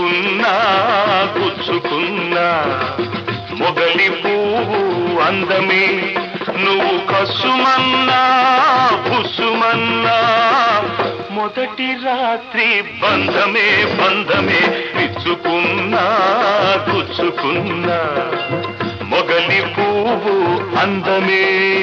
విచ్చుకున్నా గుచ్చుకున్నా మొగలి పువ్వు అందమే నువ్వు కసుమన్నా బుసుమన్నా మొదటి రాత్రి బంధమే బంధమే విచ్చుకున్నా గుచ్చుకున్నా మొగలి పువ్వు అందమే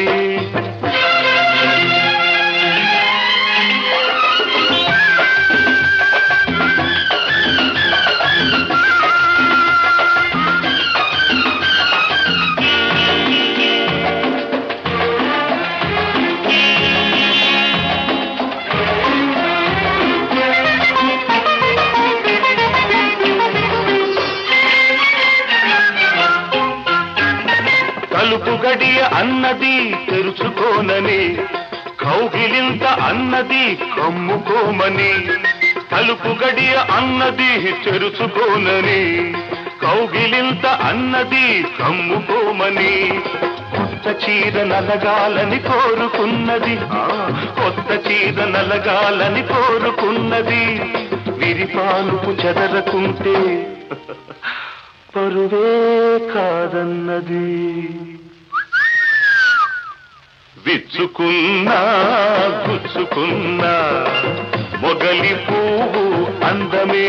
తలుపు గడియ అన్నది తెరుచుకోనని కౌగిలింత అన్నది కమ్ముకోమని తలుపు గడియ అన్నది తెరుచుకోనని కౌగిలింత అన్నది కమ్ముకోమని కొత్త చీర నలగాలని కోరుకున్నది ఆ, కొత్త చీర నలగాలని కోరుకున్నది విరిపానుపు చెదరకుంటే పరువే కాదన్నది విచ్చుకున్నా గుచ్చుకున్నా మొగలి పువ్వు అందమే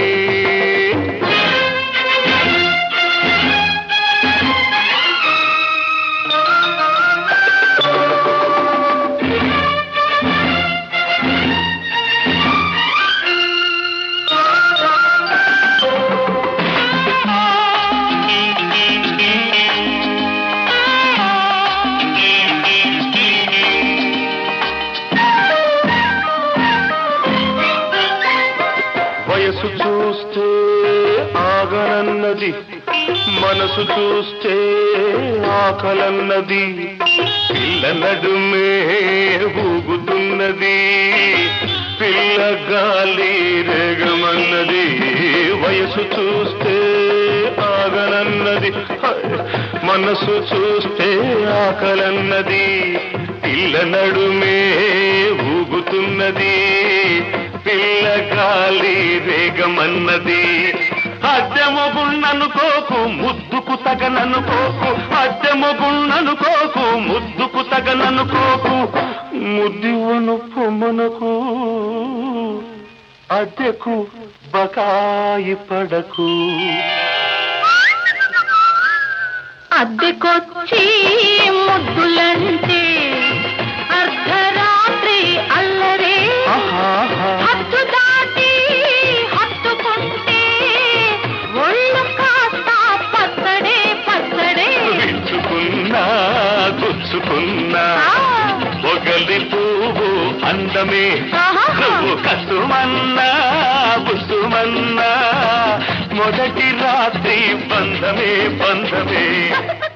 వయసు చూస్తే ఆగనన్నది మనసు చూస్తే ఆకలన్నది పిల్ల నడుమే ఊగుతున్నది పిల్ల గాలి రేగమన్నది వయసు చూస్తే ఆగనన్నది హై! మనసు చూస్తే ఆకలన్నది పిల్ల నడుమే ఊగుతున్నది పిల్ల గాలి రేగమన్నది అద్దెమొగుణ్ణనుకోకు ముద్దుకు తగననుకోకు అద్దెమొగుణ్ణనుకోకు ముద్దుకు తగననుకోకు ముద్దివను పొమ్మనకు అద్దెకు బకాయి పడకు అద్దెకొచ్చి ముద్దులంటే అర్ధరాత్రి అల్లరే ఆహాహా. హద్దు దాటి హత్తుకుంటే ఒళ్ళు కాస్త పచ్చడే పచ్చడే విచ్చుకున్నా గుచ్చుకున్నా ఆ, పొగలి పువ్వు అందమే ఆహా. నువ్వు కసుమన్నా బుసుమన్నా మొదటి రాత్రి బంధమే బంధమే